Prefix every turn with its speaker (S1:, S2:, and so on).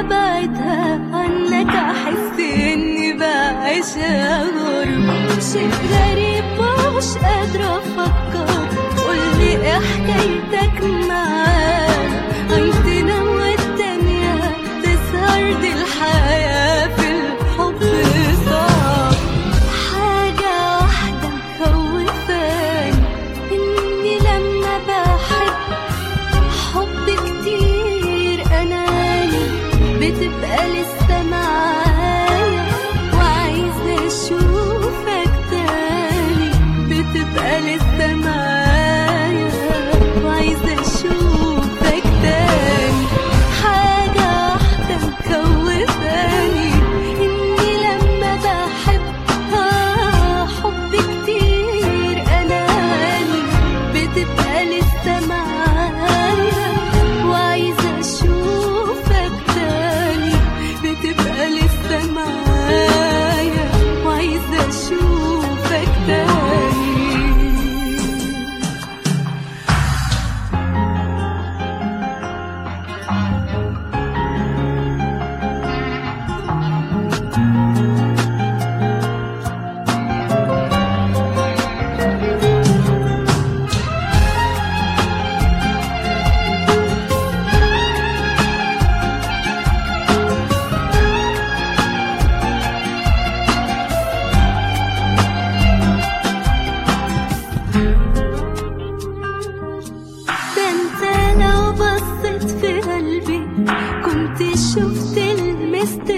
S1: ابعدها عنك احس اني بعيشها غربة شيء غريب ومش قادرة افكر قولي ايه حكايتك معانا عين تنام والتانية تسهر دي الحياة في الحب صعب حاجة واحدة مخوفاني إني لما بحب حب كتير أناني بتبقى لسه معايا وعايزة أشوفك تاني بتبقى لسه معايا وعايزة أشوفك تاني حاجة واحدة مخوفاني إني لما بحب آه حب كتير أناني بتبقى لسه معايا وعايزة أشوفك تاني بتبقى لسه معايا وعايزة أشوفك تاني ده انت لو بصيت في قلبي كنت شفت المست